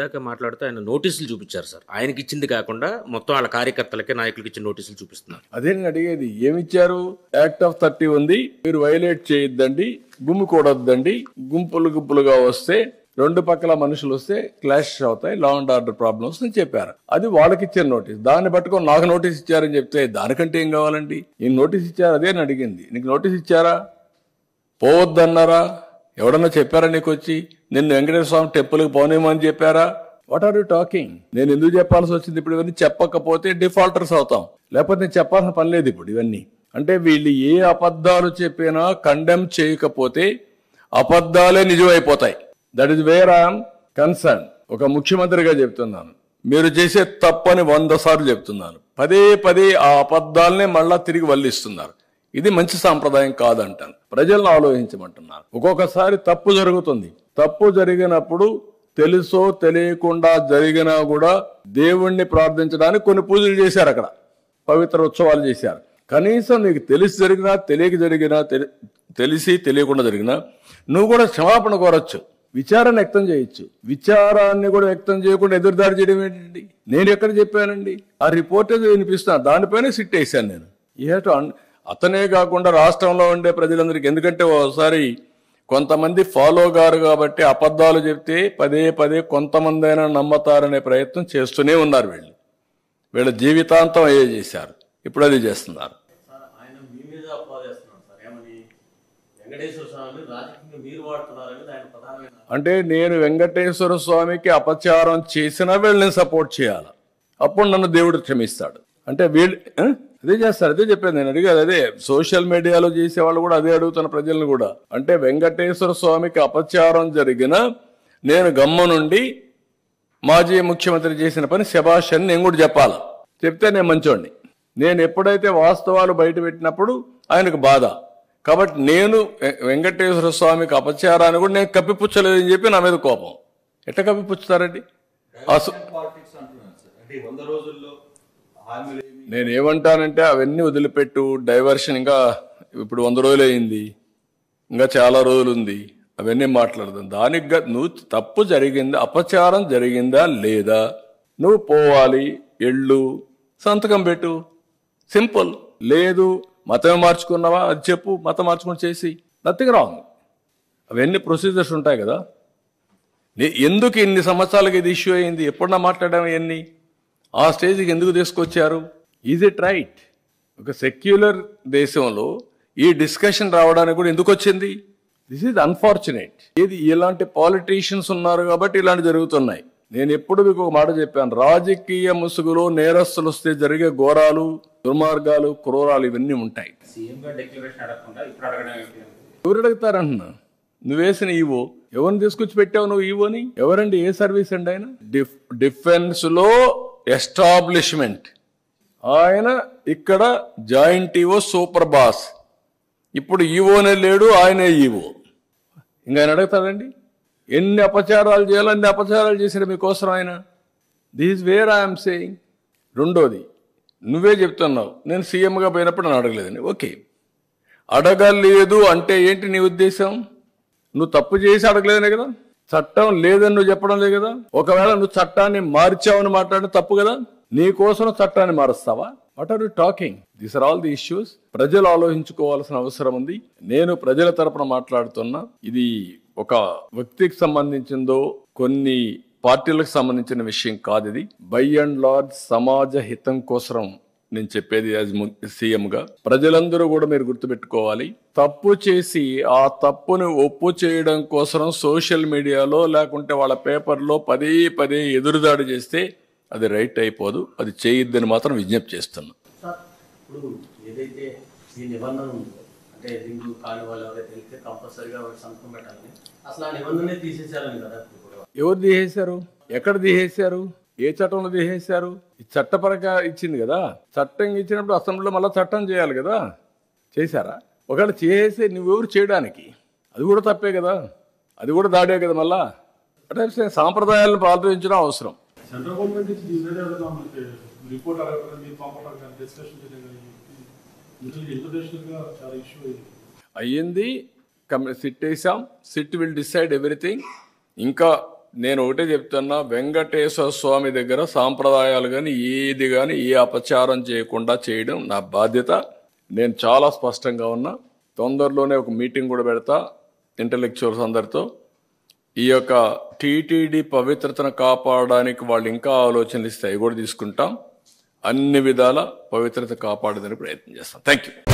ఇందాక మాట్లాడుతూ ఆయన నోటీసులు చూపించారు సార్ ఆయనకి ఇచ్చింది కాకుండా మొత్తం వాళ్ళ కార్యకర్తలకి నాయకులకి ఇచ్చిన నోటీసులు చూపిస్తున్నారు అదే నేను అడిగేది ఏమిచ్చారు యాక్ట్ ఆఫ్ థర్టీ ఉంది మీరు వైలేట్ చేయొద్దండి గుమ్ముకూడొద్దండి గుంపులు గుంపులుగా వస్తే రెండు పక్కల మనుషులు వస్తే క్లాష్ అవుతాయి లా అండ్ ఆర్డర్ ప్రాబ్లమ్స్ అని చెప్పారు అది వాళ్ళకి ఇచ్చిన నోటీస్ దాన్ని పట్టుకొని నాకు నోటీస్ ఇచ్చారని చెప్తే దానికంటే ఏం కావాలండి ఈ నోటీస్ ఇచ్చారు అదే అని అడిగింది నీకు నోటీస్ ఇచ్చారా పోవద్దన్నారా ఎవడన్నా చెప్పారా నీకు వచ్చి నిన్ను వెంకటేశ్వర స్వామి టెంపుల్కి పోనేమని చెప్పారా వాట్ ఆర్ యూ టాకింగ్ నేను ఎందుకు చెప్పాల్సి వచ్చింది ఇప్పుడు ఇవన్నీ చెప్పకపోతే డిఫాల్టర్స్ అవుతాం లేకపోతే నేను చెప్పాల్సిన పని లేదు ఇప్పుడు ఇవన్నీ అంటే వీళ్ళు ఏ అబద్ధాలు చెప్పినా కండెమ్ చేయకపోతే అబద్ధాలే నిజమైపోతాయి that is where I'm concerned ఒక ముఖ్యమంత్రిగా చెప్తున్నాను మీరు చేసే తప్పని వంద సార్లు చెప్తున్నాను పదే పదే ఆ అబద్ధాలనే మళ్ళా తిరిగి వల్లిస్తున్నారు ఇది మంచి సాంప్రదాయం కాదంటాను ప్రజలను ఆలోచించమంటున్నాను ఒక్కొక్కసారి తప్పు జరుగుతుంది తప్పు జరిగినప్పుడు తెలుసో తెలియకుండా జరిగినా కూడా దేవుణ్ణి ప్రార్థించడానికి కొన్ని పూజలు చేశారు అక్కడ పవిత్ర ఉత్సవాలు చేశారు కనీసం నీకు తెలిసి జరిగినా తెలియక జరిగినా తెలి- తెలిసి తెలియకుండా జరిగినా నువ్వు కూడా క్షమాపణ కోరచ్చు విచారాన్ని వ్యక్తం చేయొచ్చు విచారాన్ని కూడా వ్యక్తం చేయకుండా ఎదురుదారి చేయడం ఏంటండి నేను ఎక్కడ చెప్పానండి ఆ రిపోర్టేజ్ వినిపిస్తున్నా దానిపైన సిట్ వేసాను నేను ఏటో అతనే కాకుండా రాష్ట్రంలో ఉండే ప్రజలందరికీ ఎందుకంటే ఒకసారి కొంతమంది ఫాలో గారు కాబట్టి అబద్ధాలు చెప్తే పదే పదే కొంతమంది అయినా నమ్మతారనే ప్రయత్నం చేస్తూనే ఉన్నారు వీళ్ళు వీళ్ళ జీవితాంతం అయ్యే చేశారు ఇప్పుడు అది చేస్తున్నారు సార్ ఆయన మీ మీద అప్పాదేస్తున్నాడు సార్ ఏమని వెంకటేశ్వర స్వామిని రాజకీయంగా మీరు వాడుతున్నారని ఆయన ప్రధానమైన అంటే నేను వెంకటేశ్వర స్వామికి అపచారం చేసినా వీళ్ళని సపోర్ట్ చేయాలి అప్పుడు నన్ను దేవుడు క్షమిస్తాడు అంటే వీళ్ళు ఆ? అదే చేస్తారు అదే చెప్పాను నేను అడిగేది అదే సోషల్ మీడియాలో చేసే వాళ్ళు కూడా అదే అడుగుతున్న ప్రజలను కూడా అంటే వెంకటేశ్వర స్వామికి అపచారం జరిగిన నేను గమ్మ నుండి మాజీ ముఖ్యమంత్రి చేసిన పని శబాష్ అని నేను కూడా చెప్పాలి చెప్తే నేను మంచోడిని నేను ఎప్పుడైతే వాస్తవాలు బయట పెట్టినప్పుడు ఆయనకు బాధ కాబట్టి నేను వె- వెంకటేశ్వర స్వామికి అపచారాన్ని కూడా నేను కప్పిపుచ్చలేదని చెప్పి నా మీద కోపం ఎట్లా కప్పిపుచ్చుతారండి అసు పాలిటిక్స్ అంటున్నాను సార్ అంటే ఈ వంద రోజుల్లో హామీలు ఏమి నేను ఏమంటానంటే అవన్నీ వదిలిపెట్టు డైవర్షన్ ఇంకా ఇప్పుడు వంద రోజులు అయింది ఇంకా చాలా రోజులు ఉంది అవన్నీ మాట్లాడదాం దానికి గా- నువ్వు తప్పు జరిగిందా అపచారం జరిగిందా లేదా నువ్వు పోవాలి ఎళ్ళు సంతకం పెట్టు సింపుల్ లేదు మతం మార్చుకున్నావా అది చెప్పు మతం మార్చుకుని చేసి నథింగ్ రాంగ్ అవన్నీ ప్రొసీజర్స్ ఉంటాయి కదా నే- ఎందుకు ఇన్ని సంవత్సరాలకి ఇది ఇష్యూ అయింది ఎప్పుడన్నా మాట్లాడాము ఇవన్నీ ఆ స్టేజ్కి ఎందుకు తీసుకొచ్చారు ఈజ్ ఇట్ రైట్ ఒక సెక్యులర్ దేశంలో ఈ డిస్కషన్ రావడానికి కూడా ఎందుకు వచ్చింది దిస్ ఈజ్ అన్ఫార్చునేట్ ఇది ఇలాంటి పాలిటీషియన్స్ ఉన్నారు కాబట్టి ఇలాంటి జరుగుతున్నాయి నేను ఎప్పుడు మీకు ఒక మాట చెప్పాను రాజకీయ ముసుగులో నేరస్తులు వస్తే జరిగే ఘోరాలు దుర్మార్గాలు క్రూరాలు ఇవన్నీ ఉంటాయి సీఎం గారు డిక్లరేషన్ అడగకుండా ఇప్పుడు అడగడం ఏంటి ఎవరు అడుగుతారంటున్నా నువ్వేసిన ఈవో ఎవరిని తీసుకొచ్చి పెట్టావు నువ్వు ఈవోని ఎవరండి ఏ సర్వీస్ అండి ఆయన డిఫ్ డిఫెన్స్ లో ఎస్టాబ్లిష్మెంట్ ఆయన ఇక్కడ జాయింట్ ఈవో సూపర్ బాస్ ఇప్పుడు ఈవోనే లేడు ఆయనే ఈవో ఇంకా ఆయన అడుగుతాడండి ఎన్ని అపచారాలు చేయాలో అన్ని అపచారాలు చేశాడు మీకోసం ఆయన దిస్ వేర్ ఐఎమ్ సేయింగ్ రెండోది నువ్వే చెప్తున్నావు నేను సీఎంగా పోయినప్పుడు నన్ను అడగలేదండి ఓకే అడగలేదు అంటే ఏంటి నీ ఉద్దేశం నువ్వు తప్పు చేసి అడగలేదనే కదా చట్టం లేదని నువ్వు చెప్పడం లేదు కదా ఒకవేళ నువ్వు చట్టాన్ని మార్చావని మాట్లాడితే తప్పు కదా నీ కోసం చట్టాన్ని మారుస్తావా what are you talking these are all the issues ప్రజలు ఆలోచించుకోవాల్సిన అవసరం ఉంది నేను ప్రజల తరపున మాట్లాడుతున్నా ఇది ఒక వ్యక్తికి సంబంధించిందో కొన్ని పార్టీలకు సంబంధించిన విషయం కాదు ఇది బై అండ్ లార్జ్ సమాజ హితం కోసం నేను చెప్పేది యాజ్ సీఎం గా ప్రజలందరూ కూడా మీరు గుర్తుపెట్టుకోవాలి తప్పు చేసి ఆ తప్పుని ఒప్పు చేయడం కోసం సోషల్ మీడియాలో లేకుంటే వాళ్ళ పేపర్లో పదే పదే ఎదురుదాడి చేస్తే అది రైట్ అయిపోదు అది చేయొద్దని మాత్రం విజ్ఞప్తి చేస్తున్నా సార్ ఇప్పుడు ఏదైతే ఈ నిబంధన ఉందో అంటే లింగు కాని వాళ్ళు ఎవరైతే తెలిస్తే కంపల్సరీగా వాటి సంతకం పెట్టాలని అసలు ఆ నిబంధనే తీసేసారని కదా ఇప్పుడు ఎవరు తీసేశారు ఎక్కడ తీసేశారు ఏ చట్టంలో తీసేశారు ఈ చట్టపరంగా ఇచ్చింది కదా చట్టం ఇచ్చినప్పుడు అసెంబ్లీలో మళ్ళీ చట్టం చేయాలి కదా చేశారా ఒకవేళ చేసే నువ్వెవరు చేయడానికి అది కూడా తప్పే కదా అది కూడా దాడే కదా మళ్ళా అంటే సాంప్రదాయాలను పాటించడం అవసరం సెంట్రల్ గవర్నమెంట్ నుంచి దీని మీద ఏదైనా మనకి రిపోర్ట్ అడగడం మీరు పంపడం కానీ డిస్కషన్ చేయడం కానీ ఇంటర్నేషనల్ ఇంటర్నేషనల్ గా చాలా ఇష్యూ అయింది అయ్యింది కమ్- సిట్ వేసాం సిట్ విల్ డిసైడ్ ఎవ్రీథింగ్ ఇంకా నేను ఒకటే చెప్తున్నా వెంకటేశ్వర స్వామి దగ్గర సాంప్రదాయాలు కానీ ఏది కానీ ఏ అపచారం చేయకుండా చేయడం నా బాధ్యత నేను చాలా స్పష్టంగా ఉన్నా తొందరలోనే ఒక మీటింగ్ కూడా పెడతా ఇంటలెక్చువల్స్ అందరితో ఈ యొక్క టీటీడీ పవిత్రతను కాపాడడానికి వాళ్ళు ఇంకా ఆలోచనలు ఇస్తే అవి కూడా తీసుకుంటాం అన్ని విధాల పవిత్రత కాపాడడానికి ప్రయత్నం చేస్తాం థ్యాంక్ యూ